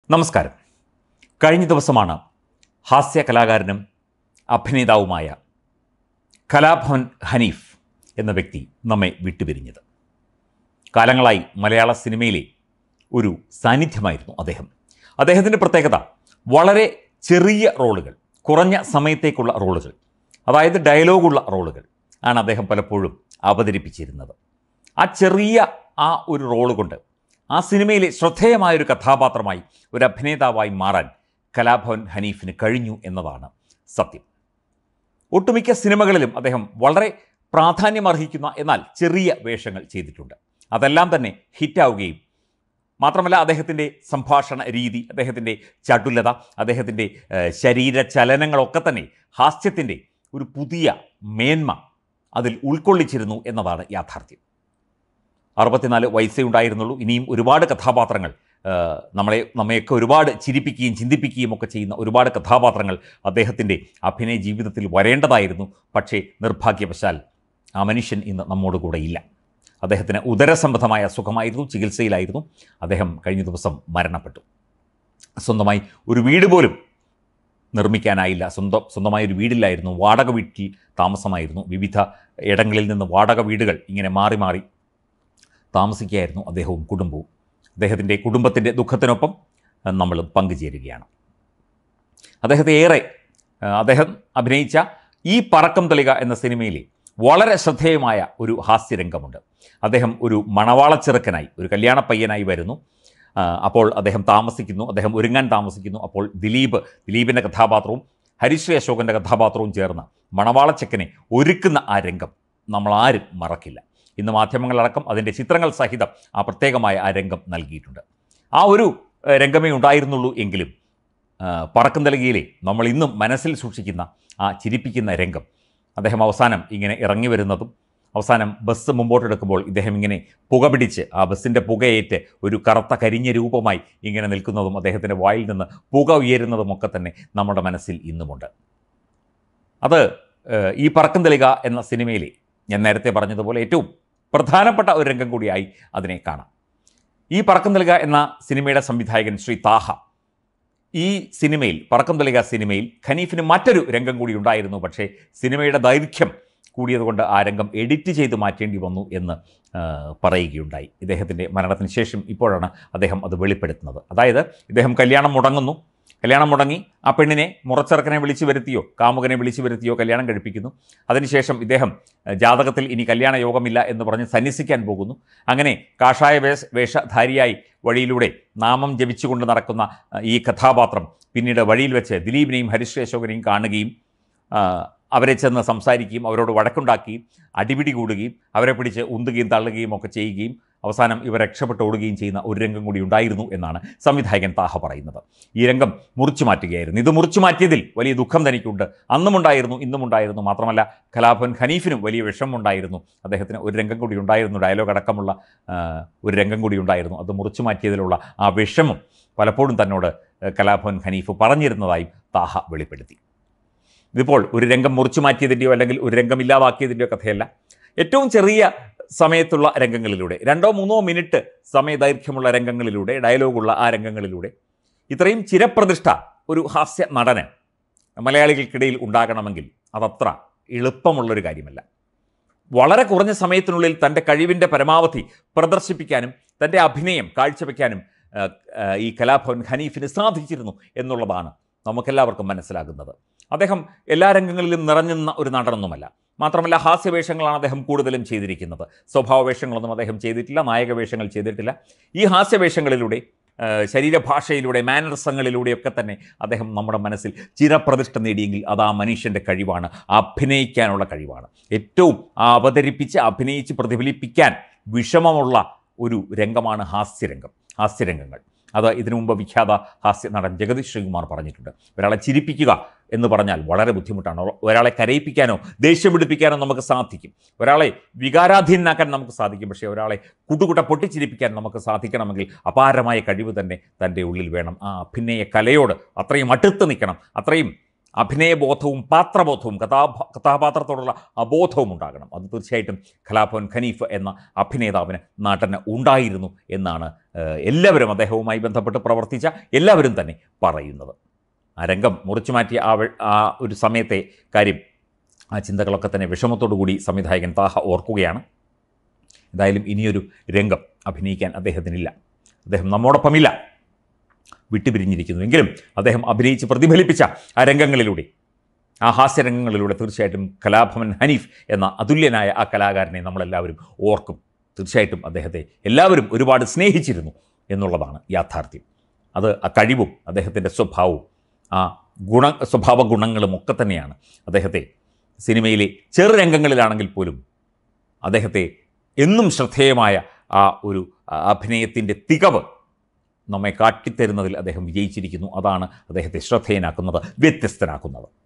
നമസ്കാരം കഴിഞ്ഞ ദിവസമാണ് ഹാസ്യ കലാകാരനും അഭിനേതാവുമായ കലാഭവൻ ഹനീഫ് എന്ന വ്യക്തി നമ്മെ വിട്ടുപിരിഞ്ഞത് കാലങ്ങളായി മലയാള സിനിമയിലെ ഒരു സാന്നിധ്യമായിരുന്നു അദ്ദേഹം അദ്ദേഹത്തിൻ്റെ പ്രത്യേകത വളരെ ചെറിയ റോളുകൾ കുറഞ്ഞ സമയത്തേക്കുള്ള റോളുകൾ അതായത് ഡയലോഗുള്ള റോളുകൾ ആണ് അദ്ദേഹം പലപ്പോഴും അവതരിപ്പിച്ചിരുന്നത് ആ ചെറിയ ആ ഒരു റോള് കൊണ്ട് ആ സിനിമയിലെ ശ്രദ്ധേയമായൊരു കഥാപാത്രമായി ഒരു അഭിനേതാവായി മാറാൻ കലാഭവൻ ഹനീഫിന് കഴിഞ്ഞു എന്നതാണ് സത്യം ഒട്ടുമിക്ക സിനിമകളിലും അദ്ദേഹം വളരെ പ്രാധാന്യമർഹിക്കുന്ന എന്നാൽ ചെറിയ വേഷങ്ങൾ ചെയ്തിട്ടുണ്ട് അതെല്ലാം തന്നെ ഹിറ്റാവുകയും മാത്രമല്ല അദ്ദേഹത്തിൻ്റെ സംഭാഷണ രീതി അദ്ദേഹത്തിൻ്റെ ചടുലത അദ്ദേഹത്തിൻ്റെ ഏഹ്, ശരീര ചലനങ്ങളൊക്കെ തന്നെ ഹാസ്യത്തിൻ്റെ ഒരു പുതിയ മേന്മ അതിൽ ഉൾക്കൊള്ളിച്ചിരുന്നു എന്നതാണ് യാഥാർത്ഥ്യം അറുപത്തിനാല് വയസ്സേ ഉണ്ടായിരുന്നുള്ളൂ ഇനിയും ഒരുപാട് കഥാപാത്രങ്ങൾ ആ, നമ്മളെ നമ്മയൊക്കെ ഒരുപാട് ചിരിപ്പിക്കുകയും ചിന്തിപ്പിക്കുകയും ഒക്കെ ചെയ്യുന്ന ഒരുപാട് കഥാപാത്രങ്ങൾ അദ്ദേഹത്തിൻ്റെ അഭിനയ ജീവിതത്തിൽ വരേണ്ടതായിരുന്നു പക്ഷേ നിർഭാഗ്യവശാൽ ആ മനുഷ്യൻ ഇന്ന് നമ്മോട് കൂടെ ഇല്ല അദ്ദേഹത്തിന് ഉദരസംബന്ധമായ അസുഖമായിരുന്നു ചികിത്സയിലായിരുന്നു അദ്ദേഹം കഴിഞ്ഞ ദിവസം മരണപ്പെട്ടു സ്വന്തമായി ഒരു വീട് പോലും നിർമ്മിക്കാനായില്ല സ്വന്തം സ്വന്തമായ ഒരു വീടില്ലായിരുന്നു വാടക വീട്ടിൽ താമസമായിരുന്നു വിവിധ ഇടങ്ങളിൽ നിന്ന് വാടക വീടുകൾ ഇങ്ങനെ മാറി മാറി താമസിക്കുകയായിരുന്നു അദ്ദേഹവും കുടുംബവും അദ്ദേഹത്തിൻ്റെ കുടുംബത്തിൻ്റെ ദുഃഖത്തിനൊപ്പം അഹ്, നമ്മൾ പങ്കുചേരുകയാണ് അദ്ദേഹത്തെ ഏറെ അഹ്, അദ്ദേഹം അഭിനയിച്ച ഈ പറക്കം തെളിക എന്ന സിനിമയിലെ വളരെ ശ്രദ്ധേയമായ ഒരു ഹാസ്യരംഗമുണ്ട് അദ്ദേഹം ഒരു മണവാള ചെറുക്കനായി ഒരു കല്യാണ പയ്യനായി വരുന്നു ആ, അപ്പോൾ അദ്ദേഹം താമസിക്കുന്നു അദ്ദേഹം ഒരുങ്ങാൻ താമസിക്കുന്നു അപ്പോൾ ദിലീപ് ദിലീപിൻ്റെ കഥാപാത്രവും ഹരിശ്രീ അശോകൻ്റെ കഥാപാത്രവും ചേർന്ന് മണവാളച്ചക്കനെ ഒരുക്കുന്ന ആ രംഗം നമ്മൾ ആരും മറക്കില്ല ഇന്ന് മാധ്യമങ്ങളടക്കം അതിൻ്റെ ചിത്രങ്ങൾ സഹിതം ആ പ്രത്യേകമായ ആ രംഗം നൽകിയിട്ടുണ്ട് ആ ഒരു ഏഹ്, രംഗമേ ഉണ്ടായിരുന്നുള്ളൂ എങ്കിലും ആ, പറക്കും തലകിയിലെ നമ്മൾ ഇന്നും മനസ്സിൽ സൂക്ഷിക്കുന്ന ആ ചിരിപ്പിക്കുന്ന രംഗം അദ്ദേഹം അവസാനം ഇങ്ങനെ ഇറങ്ങി വരുന്നതും അവസാനം ബസ് മുമ്പോട്ടെടുക്കുമ്പോൾ ഇദ്ദേഹം ഇങ്ങനെ പുക പിടിച്ച് ആ ബസ്സിൻ്റെ പുകയേറ്റ് ഒരു കറുത്ത കരിഞ്ഞ രൂപമായി ഇങ്ങനെ നിൽക്കുന്നതും അദ്ദേഹത്തിൻ്റെ വായിൽ നിന്ന് പുക ഉയരുന്നതുമൊക്കെ തന്നെ നമ്മുടെ മനസ്സിൽ ഇന്നുമുണ്ട് അത് ഏഹ്, ഈ പറക്കും തെളിക എന്ന സിനിമയിലെ ഞാൻ നേരത്തെ പറഞ്ഞതുപോലെ ഏറ്റവും പ്രധാനപ്പെട്ട ഒരു രംഗം കൂടിയായി അതിനെ കാണാം ഈ പറക്കം നൽകുക എന്ന സിനിമയുടെ സംവിധായകൻ ശ്രീ താഹ ഈ സിനിമയിൽ പറക്കം തളിക സിനിമയിൽ ഖനീഫിന് മറ്റൊരു രംഗം കൂടി ഉണ്ടായിരുന്നു പക്ഷേ സിനിമയുടെ ദൈർഘ്യം കൂടിയതുകൊണ്ട് ആ രംഗം എഡിറ്റ് ചെയ്ത് മാറ്റേണ്ടി വന്നു എന്ന് ആ, പറയുകയുണ്ടായി ഇദ്ദേഹത്തിൻ്റെ മരണത്തിന് ശേഷം ഇപ്പോഴാണ് അദ്ദേഹം അത് വെളിപ്പെടുത്തുന്നത് അതായത് ഇദ്ദേഹം കല്യാണം മുടങ്ങുന്നു കല്യാണം മുടങ്ങി ആ പെണ്ണിനെ മുറച്ചെറുക്കനെ വിളിച്ചു വരുത്തിയോ കാമുകനെ വിളിച്ചു വരുത്തിയോ കല്യാണം കഴിപ്പിക്കുന്നു അതിനുശേഷം ഇദ്ദേഹം ഏഹ്, ജാതകത്തിൽ ഇനി കല്യാണ യോഗമില്ല എന്ന് പറഞ്ഞ് സന്യസിക്കാൻ പോകുന്നു അങ്ങനെ കാഷായ വേഷ വേഷധാരിയായി വഴിയിലൂടെ നാമം ജപിച്ചുകൊണ്ട് നടക്കുന്ന അഹ്, ഈ കഥാപാത്രം പിന്നീട് വഴിയിൽ വെച്ച് ദിലീപിനെയും ഹരിശ്രീ അശോകനെയും കാണുകയും ആ, അവരെ ചെന്ന് സംസാരിക്കുകയും അവരോട് വഴക്കുണ്ടാക്കുകയും അടിപിടി കൂടുകയും അവരെ പിടിച്ച് ഉന്തുകയും തള്ളുകയും ഒക്കെ ചെയ്യുകയും അവസാനം ഇവർ രക്ഷപ്പെട്ട് ഓടുകയും ചെയ്യുന്ന ഒരു രംഗം കൂടി ഉണ്ടായിരുന്നു എന്നാണ് സംവിധായകൻ താഹ പറയുന്നത് ഈ രംഗം മുറിച്ചു മാറ്റുകയായിരുന്നു ഇത് മുറിച്ചു മാറ്റിയതിൽ വലിയ ദുഃഖം തനിക്കുണ്ട് അന്നുമുണ്ടായിരുന്നു ഇന്നുമുണ്ടായിരുന്നു മാത്രമല്ല കലാഭവൻ ഖനീഫിനും വലിയ വിഷമമുണ്ടായിരുന്നു അദ്ദേഹത്തിന് ഒരു രംഗം കൂടി ഉണ്ടായിരുന്നു ഡയലോഗ് അടക്കമുള്ള ആ, ഒരു രംഗം കൂടി ഉണ്ടായിരുന്നു അത് മുറിച്ചു മാറ്റിയതിലുള്ള ആ വിഷമം പലപ്പോഴും തന്നോട് ഏഹ്, കലാഭവൻ ഖനീഫ് പറഞ്ഞിരുന്നതായും താഹ വെളിപ്പെടുത്തി ഇതിപ്പോൾ ഒരു രംഗം മുറിച്ചു മാറ്റിയതിൻ്റെയോ അല്ലെങ്കിൽ ഒരു രംഗം ഇല്ലാതാക്കിയതിൻ്റെയോ കഥയല്ല ഏറ്റവും ചെറിയ സമയത്തുള്ള രംഗങ്ങളിലൂടെ രണ്ടോ മൂന്നോ മിനിറ്റ് സമയദൈർഘ്യമുള്ള രംഗങ്ങളിലൂടെ ഡയലോഗുള്ള ആ രംഗങ്ങളിലൂടെ ഇത്രയും ചിരപ്രതിഷ്ഠ ഒരു ഹാസ്യ നടന് മലയാളികൾക്കിടയിൽ ഉണ്ടാകണമെങ്കിൽ അതത്ര എളുപ്പമുള്ളൊരു കാര്യമല്ല വളരെ കുറഞ്ഞ സമയത്തിനുള്ളിൽ തൻ്റെ കഴിവിൻ്റെ പരമാവധി പ്രദർശിപ്പിക്കാനും തൻ്റെ അഭിനയം കാഴ്ചവെക്കാനും ആ, ആ, ഈ കലാഭവൻ ഹനീഫിന് സാധിച്ചിരുന്നു എന്നുള്ളതാണ് നമുക്കെല്ലാവർക്കും മനസ്സിലാകുന്നത് അദ്ദേഹം എല്ലാ രംഗങ്ങളിലും നിറഞ്ഞുന്ന ഒരു നടനൊന്നുമല്ല മാത്രമല്ല ഹാസ്യവേഷങ്ങളാണ് അദ്ദേഹം കൂടുതലും ചെയ്തിരിക്കുന്നത് സ്വഭാവ വേഷങ്ങളൊന്നും അദ്ദേഹം ചെയ്തിട്ടില്ല നായക വേഷങ്ങൾ ചെയ്തിട്ടില്ല ഈ ഹാസ്യവേഷങ്ങളിലൂടെ ആ, ശരീരഭാഷയിലൂടെ മാനർസങ്ങളിലൂടെയൊക്കെ തന്നെ അദ്ദേഹം നമ്മുടെ മനസ്സിൽ ചിരപ്രതിഷ്ഠ നേടിയെങ്കിൽ അത് ആ മനുഷ്യൻ്റെ കഴിവാണ് അഭിനയിക്കാനുള്ള കഴിവാണ് ഏറ്റവും ആ അവതരിപ്പിച്ച് അഭിനയിച്ച് പ്രതിഫലിപ്പിക്കാൻ വിഷമമുള്ള ഒരു രംഗമാണ് ഹാസ്യരംഗം ഹാസ്യരംഗങ്ങൾ അത് ഇതിനു മുമ്പ് വിഖ്യാത ഹാസ്യ നടൻ ജഗദീഷ് ശ്രീകുമാർ പറഞ്ഞിട്ടുണ്ട് ഒരാളെ ചിരിപ്പിക്കുക എന്ന് പറഞ്ഞാൽ വളരെ ബുദ്ധിമുട്ടാണ് ഒരാളെ കരയിപ്പിക്കാനോ ദേഷ്യം പിടിപ്പിക്കാനോ നമുക്ക് സാധിക്കും ഒരാളെ വികാരാധീനാക്കാൻ നമുക്ക് സാധിക്കും പക്ഷേ ഒരാളെ കുട്ടുകുട്ട പൊട്ടിച്ചിരിപ്പിക്കാൻ നമുക്ക് സാധിക്കണമെങ്കിൽ അപാരമായ കഴിവ് തന്നെ തൻ്റെ ഉള്ളിൽ വേണം ആ അഭിനയ കലയോട് അത്രയും അടുത്ത് നിൽക്കണം അത്രയും അഭിനയബോധവും പാത്രബോധവും കഥാ കഥാപാത്രത്തോടുള്ള അബോധവും ഉണ്ടാകണം അത് തീർച്ചയായിട്ടും കലാഭവൻ ഖനീഫ് എന്ന അഭിനേതാവിന് നാട്ടിന് ഉണ്ടായിരുന്നു എന്നാണ് ഏഹ്, എല്ലാവരും അദ്ദേഹവുമായി ബന്ധപ്പെട്ട് പ്രവർത്തിച്ച എല്ലാവരും തന്നെ പറയുന്നത് ആ രംഗം മുറിച്ചു മാറ്റിയ ആ വെ- ആ ഒരു സമയത്തെ കാര്യം ആ ചിന്തകളൊക്കെ തന്നെ വിഷമത്തോടു കൂടി സംവിധായകൻ താഹ ഓർക്കുകയാണ് എന്തായാലും ഇനിയൊരു രംഗം അഭിനയിക്കാൻ അദ്ദേഹത്തിനില്ല അദ്ദേഹം നമ്മോടൊപ്പമില്ല വിട്ടുപിരിഞ്ഞിരിക്കുന്നു എങ്കിലും അദ്ദേഹം അഭിനയിച്ച് പ്രതിഫലിപ്പിച്ച ആ രംഗങ്ങളിലൂടെ ആ ഹാസ്യരംഗങ്ങളിലൂടെ തീർച്ചയായിട്ടും കലാഭവൻ ഹനീഫ് എന്ന അതുല്യനായ ആ കലാകാരനെ നമ്മളെല്ലാവരും ഓർക്കും തീർച്ചയായിട്ടും അദ്ദേഹത്തെ എല്ലാവരും ഒരുപാട് സ്നേഹിച്ചിരുന്നു എന്നുള്ളതാണ് യാഥാർത്ഥ്യം അത് ആ കഴിവും അദ്ദേഹത്തിൻ്റെ സ്വഭാവവും ആ ഗുണ സ്വഭാവ ഗുണങ്ങളും ഒക്കെ തന്നെയാണ് അദ്ദേഹത്തെ സിനിമയിലെ ചെറു രംഗങ്ങളിലാണെങ്കിൽ പോലും അദ്ദേഹത്തെ എന്നും ശ്രദ്ധേയമായ ആ ഒരു അഭിനയത്തിൻ്റെ തികവ് നമ്മെ കാട്ടിത്തരുന്നതിൽ അദ്ദേഹം വിജയിച്ചിരിക്കുന്നു അതാണ് അദ്ദേഹത്തെ ശ്രദ്ധേയനാക്കുന്നത് വ്യത്യസ്തനാക്കുന്നത്